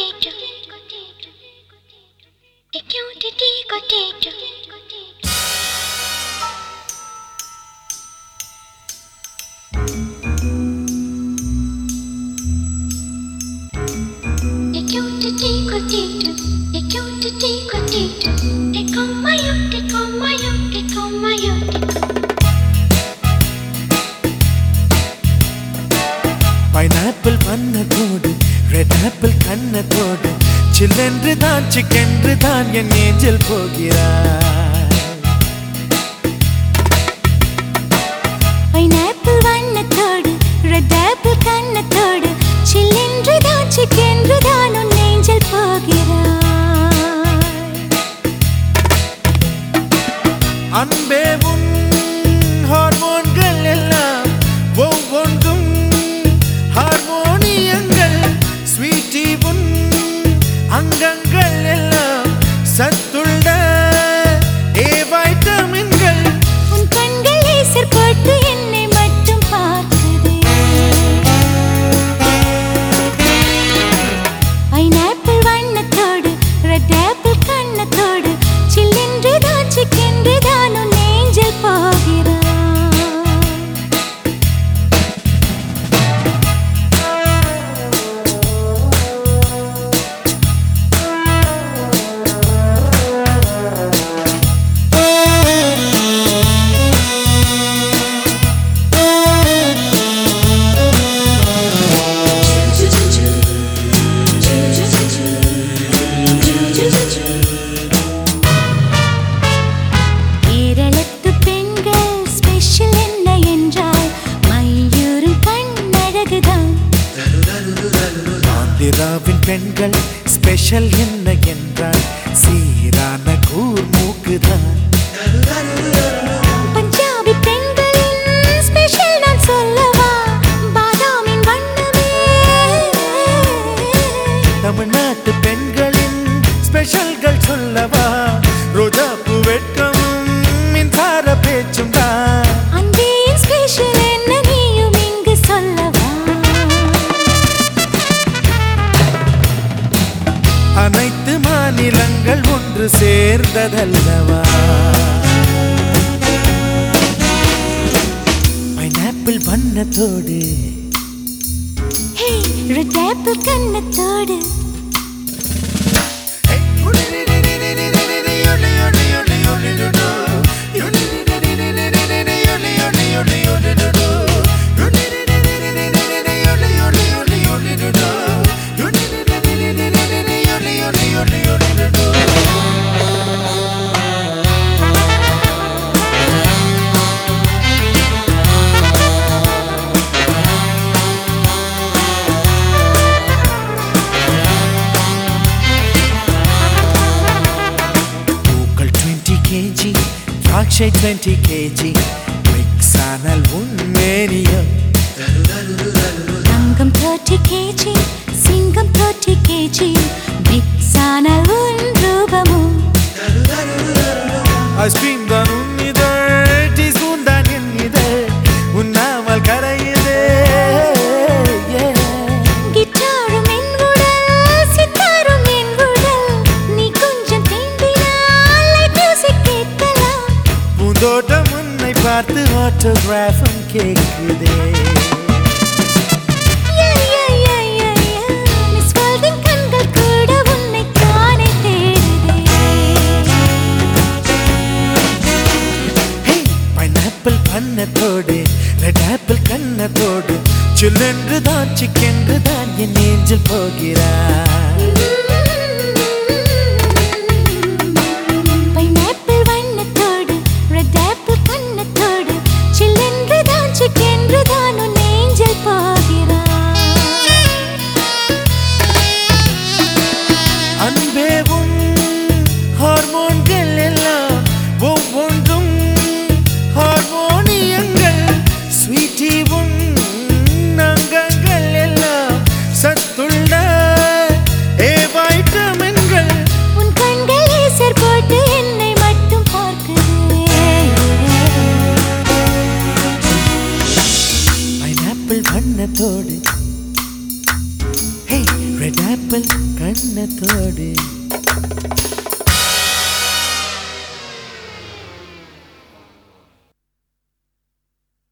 coteto. E chiudi di coteto. E chiudi di coteto. E chiudi di coteto. E come io, e come io, e come io, e pineapple வண்ணத்தோடு red apple கண்ணத்தோடு சில்லென்று தான் சிக்கென்று தான் என் angel போகிறார் pineapple வண்ணத்தோடு red apple கண்ணத்தோடு சில்லென்று தான் சிக்கென்று தான் உன் நெஞ்சில் போகிறாய் அன்பே உன் ஹார்மோன்கள் எல்லாம் ஒவ்வொன்றும் ஹார்மோனியங்கள் ஸ்வீட்டி உன் அங்கங்கள் எல்லாம் சத்துள்ள ஏ வைட்டமின்கள் உன் கண்கள் லேசர் போட்டு என்னை மட்டும் பார்க்குதே பைனாப்பிள் வண்ணத்தோடு ரெட் ஆப்பிள் கண்ணத்தோடு சில்லென்று தான் சிக்கென்று தான் உன் நெஞ்சில் போகிறாய் கேரளத்து பெண்கள் ஸ்பெஷல் என்ன என்றால் மையூரும் கண்ணழகுதான் ஆந்திராவின் பெண்கள் ஸ்பெஷல் என்ன என்றால் சீரான கூர் மூக்குதான் பஞ்சாபி பெண்களின் ஸ்பெஷல் நான் சொல்லவா பாதாமின் வண்ணமே தமிழ்நாட்டு பெண்களின் ஸ்பெஷல்கள் சொல்லவா ரோஜா பூ வெட்கமும் மின்சார பேச்சும் தான் அன்பேன் ஸ்பெஷல் என்ன நீயும் இங்கு சொல்லவா அனைத்து மாநிலங்கள் ஒன்று சேர்ந்ததல்லவா பைனாப்பிள் வண்ணத்தோடு ஹே ரெட் ஆப்பிள் கண்ணத்தோடு பூக்கள் 20 கேஜி திராட்சை 20 கேஜி மிக்ஸ் ஆனால் உண்மேனியம் தங்கம் 30 கேஜி சிங்கம் 30 கேஜி மிக்ஸ் ஆன உன் ரூபமும் ஐஸ்கிரீம் தான் உன் இதழ் டீஸ்பூன் தான் என் இதழ் உண்ணாமல் கரையுதே Yeah. கிட்டாரும் என் உடல் சித்தாரும் என் உடல் நீ கொஞ்சம் தீண்டினால் லைட் மியூசிக் கேட்கலாம் பூந்தோட்டம் உன்னை பார்த்து ஆட்டோகிராஃபும் கேட்குதே யா, யா, யா, யா, யா. மிஸ் வேர்ல்டின் கண்கள் கூட உன்னைத் தானே தேடுதே. ஹே பைனாப்பிள் பண்ணத்தோடு ரெட் ஆப்பிள் கண்ணத்தோடு சில்லென்று தான் சிக்கென்று தான் என் ஏஞ்சல் போகிறார் பைனாப்பிள் வண்ணத்தோடு ரெட் ஆப்பிள் கண்ணத்தோடு சில்லென்று தான் சிக்கென்று தான் உன் ஏஞ்சல் போகிறாய் அன்பேவும் ஹார்மோன்கள் எல்லாம் ஒவ்வொன்றும் ஹார்மோனியங்கள் ஸ்வீட்டிவும் அங்கங்கள் எல்லாம் சத்துள்ள ரெட் ஆப்பிள் கண்ணத்தோடு